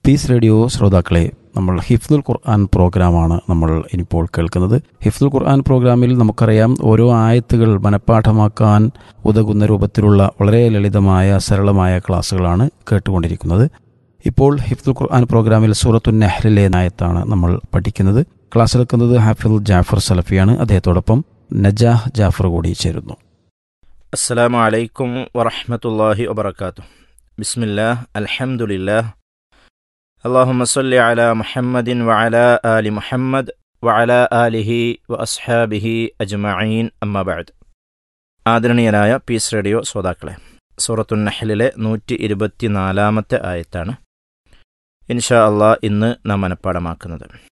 piece radio ശ്രോതാക്കളെ നമ്മൾ ഹിഫ്ദുൽ ഖുർആൻ പ്രോഗ്രാമാണ് നമ്മൾ ഇനിയിപ്പോൾ കേൾക്കുന്നത് ഹിഫ്ദുൽ ഖുർആൻ പ്രോഗ്രാമിൽ നമുക്കറിയാം ഓരോ ആയത്തുകൾ മനഃപ്പാഠമാക്കാൻ ഉതകുന്ന രൂപത്തിലുള്ള വളരെ ലളിതമായ സരളമായ ക്ലാസ്സുകളാണ് കേട്ടുകൊണ്ടിരിക്കുന്നത് ഇപ്പോൾ ഹിഫ്ദുൽ ഖുർആൻ പ്രോഗ്രാമിൽ സൂറത്തു നെഹ്ലിലെ നായത്താണ് നമ്മൾ പഠിക്കുന്നത് ക്ലാസ് എടുക്കുന്നത് ഹാഫിൽ ജാഫർ സലഫിയാണ് അദ്ദേഹത്തോടൊപ്പം നജാഹ് ജാഫർ കൂടി ചേരുന്നു السلام عليكم ورحمة الله وبركاته بسم الله الحمد لله اللهم صل على محمد وعلى آل محمد وعلى آله وأصحابه أجمعين أما بعد ആദരണീയനായ പീസ് റേഡിയോ ശ്രോതാക്കളെ സൂറത്തു നഹ്ലിലെ നൂറ്റി ഇരുപത്തിനാലാമത്തെ ആയത്താണ് ഇൻഷാ അള്ളാഹ് ഇന്ന് നാം മനഃപ്പാടമാക്കുന്നത്